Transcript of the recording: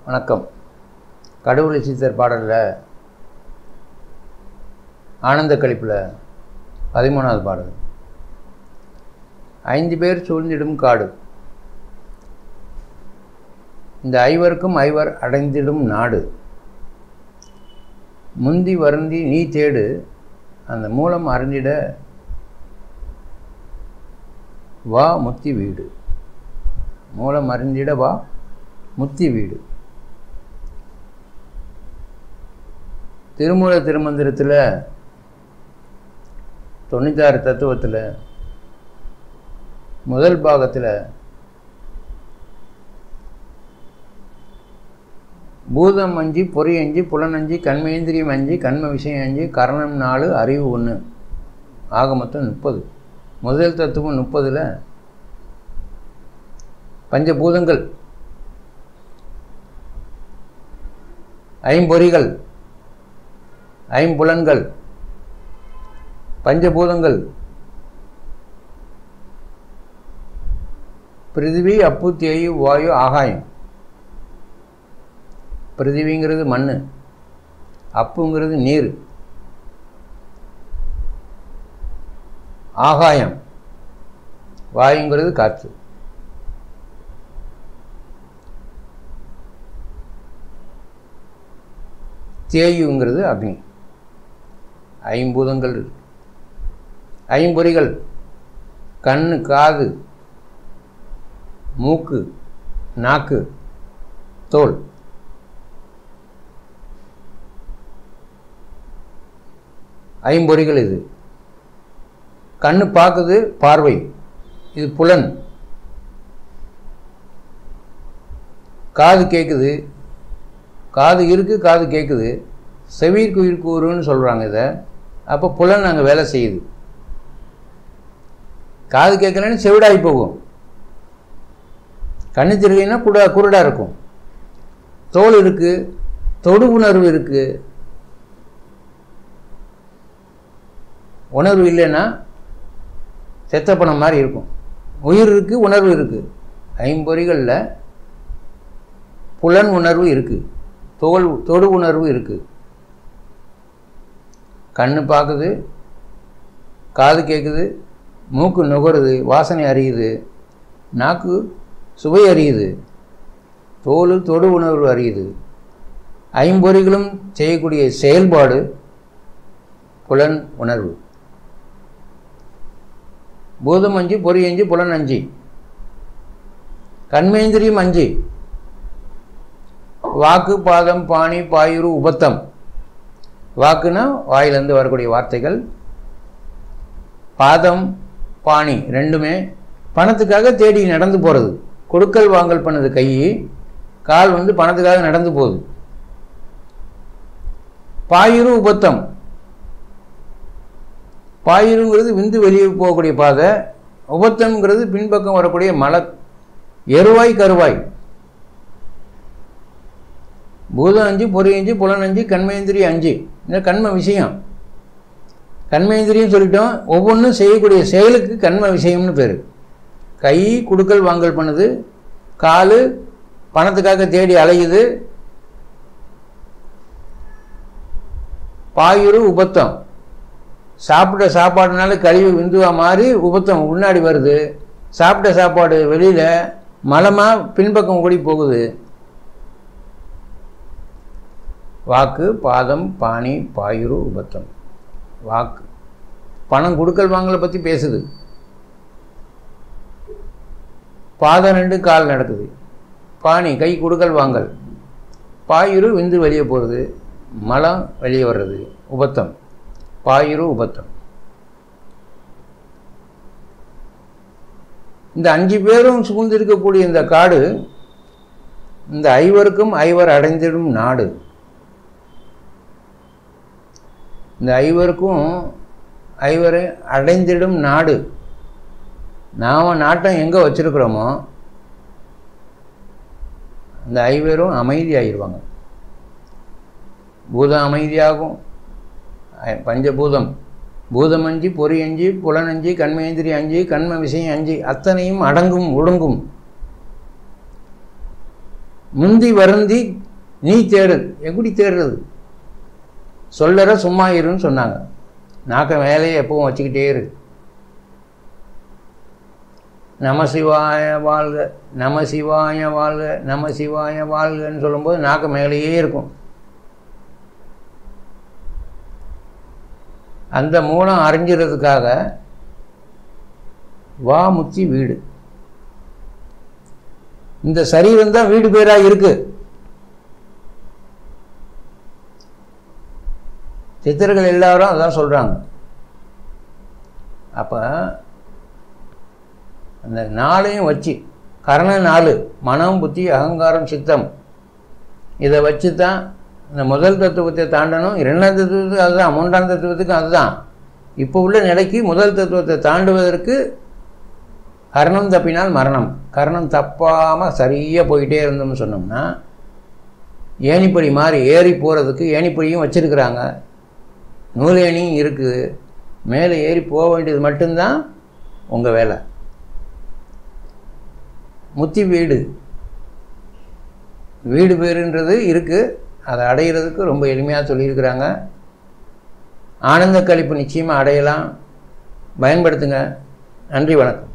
வணக்கம் கடவுளை சித்தர் பாடலில் ஆனந்த கழிப்பில் பதிமூணாவது பாடல் ஐந்து பேர் சூழ்ந்திடும் காடு இந்த ஐவருக்கும் ஐவர் அடைந்திடும் நாடு முந்தி வருந்தி நீ தேடு அந்த மூலம் அறிந்திட வா முத்தி வீடு மூலம் அறிந்திட வா முத்தி வீடு திருமூல திருமந்திரத்தில் தொண்ணூத்தாறு தத்துவத்தில் முதல் பாகத்தில் பூதம் அஞ்சு பொறி அஞ்சு புலனஞ்சு கண்மேந்திரியம் அஞ்சு கண்ம விஷயம் அஞ்சு கரணம் நாலு அறிவு ஒன்று ஆக மொத்தம் முப்பது முதல் தத்துவம் முப்பதில் பஞ்சபூதங்கள் ஐம்பொறிகள் ஐம்புலன்கள் பஞ்சபூதங்கள் பிருத்திவி அப்பு தேயு வாயு ஆகாயம் பிருத்திவிங்கிறது மண் அப்புங்கிறது நீர் ஆகாயம் வாயுங்கிறது காற்று தேயுங்கிறது அக்னி ஐம்பூதங்கள் ஐம்பொறிகள் கண் காது மூக்கு நாக்கு தோல் ஐம்பொறிகள் இது கண்ணு பார்க்குது பார்வை இது புலன் காது கேட்குது காது இருக்குது காது கேட்குது செவிற்கு உயிர்க்கூறுன்னு சொல்கிறாங்க இதை அப்போ புலன் அங்கே வேலை செய்யுது காது கேட்கலன்னு செவிடாகி போகும் கண்ணு தெரியலைன்னா குடா குருடாக இருக்கும் தோல் இருக்குது தொடு உணர்வு இருக்குது உணர்வு இல்லைன்னா செத்த பணம் மாதிரி இருக்கும் உயிர் இருக்குது உணர்வு இருக்குது ஐம்பொறிகளில் புலன் உணர்வு இருக்குது தோல் தொடு உணர்வு இருக்குது கண்ணு பார்க்குது காது கேட்குது மூக்கு நுகருது வாசனை அறியுது நாக்கு சுவை அறியுது தோல் தொடு உணர்வு அறியுது ஐம்பொறிகளும் செய்யக்கூடிய செயல்பாடு புலன் உணர்வு பூதம் அஞ்சு பொறி அஞ்சு புலன் அஞ்சு கண்மேந்திரியம் அஞ்சு வாக்கு பாதம் பாணி பாயுரு உபத்தம் வாக்குனா வாயிலிருந்து வரக்கூடிய வார்த்தைகள் பாதம் பாணி ரெண்டுமே பணத்துக்காக தேடி நடந்து போகிறது கொடுக்கல் வாங்கல் பண்ணது கை கால் வந்து பணத்துக்காக நடந்து போகுது பாயுரு உபத்தம் பாயிருங்கிறது விந்து வெளியே போகக்கூடிய பாதை உபத்தம்ங்கிறது பின்பக்கம் வரக்கூடிய மல எருவாய் கருவாய் பூதம் அஞ்சு பொறி அஞ்சு புலன் அஞ்சு கண்மேந்திரி அஞ்சு இந்த கண்ம விஷயம் கண்மேந்திரியம் சொல்லிட்டோம் ஒவ்வொன்றும் செய்யக்கூடிய செயலுக்கு கண்ம விஷயம்னு பேர் கை குடுக்கல் வாங்கல் பண்ணுது கால் பணத்துக்காக தேடி அலையுது பாயுரு உபத்தம் சாப்பிட்ட சாப்பாடுனால கழிவு விந்துவாக மாறி உபத்தம் முன்னாடி வருது சாப்பிட்ட சாப்பாடு வெளியில் மலமாக பின்பக்கம் ஓடி போகுது வாக்கு பாதம் பாணி பாயுரு உபத்தம் வாக்கு பணம் கொடுக்கல் வாங்கலை பற்றி பேசுது பாதம் ரெண்டு கால் நடக்குது பாணி கை கொடுக்கல் வாங்கல் பாயுரு விந்து வெளியே போகிறது மலம் வெளியே வர்றது உபத்தம் பாயுரு உபத்தம் இந்த அஞ்சு பேரும் சூழ்ந்திருக்கக்கூடிய இந்த காடு இந்த ஐவருக்கும் ஐவர் அடைந்திடும் நாடு இந்த ஐவருக்கும் ஐவரை அடைந்திடும் நாடு நாம் நாட்டம் எங்கே வச்சுருக்கிறோமோ அந்த ஐவரும் அமைதி ஆயிடுவாங்க பூதம் அமைதியாகும் பஞ்சபூதம் பூதம் அஞ்சு பொறி அஞ்சு புலனஞ்சு கண்மேந்திரி அஞ்சு கண்ம விஷயம் அஞ்சு அத்தனையும் அடங்கும் ஒடுங்கும் முந்தி வருந்தி நீ தேடு எப்படி தேடுறது சொல்லற சும்மா இருன்னு சொன்னாங்க நாக்க வேலையை எப்பவும் வச்சுக்கிட்டே இரு நம சிவாய வாழ்க நம சிவாய வாழ்க நம சிவாய வாழ்கன்னு சொல்லும்போது நாக்க மேலேயே இருக்கும் அந்த மூலம் அறிஞ்சிறதுக்காக வா முச்சி வீடு இந்த சரீரம் தான் வீடு பேராக இருக்கு சித்தர்கள் எல்லாரும் அதான் சொல்கிறாங்க அப்போ அந்த நாளையும் வச்சு கரண நாலு மனம் புத்தி அகங்காரம் சித்தம் இதை வச்சு தான் இந்த முதல் தத்துவத்தை தாண்டணும் இரண்டாம் தத்துவத்துக்கு அதுதான் மூன்றாம் தத்துவத்துக்கும் அதுதான் இப்போ உள்ள நிலைக்கு முதல் தத்துவத்தை தாண்டுவதற்கு கரணம் தப்பினால் மரணம் கரணம் தப்பாமல் சரியாக போயிட்டே இருந்தோம்னு சொன்னோம்னா ஏணிப்படி மாதிரி ஏறி போகிறதுக்கு ஏணிப்படியும் வச்சுருக்குறாங்க நூலேணியும் இருக்குது மேலே ஏறி போக வேண்டியது மட்டும்தான் உங்கள் வேலை முத்தி வீடு வீடு பேருன்றது இருக்குது அதை அடையிறதுக்கு ரொம்ப எளிமையாக சொல்லியிருக்கிறாங்க ஆனந்த கழிப்பு நிச்சயமாக அடையலாம் பயன்படுத்துங்க நன்றி வணக்கம்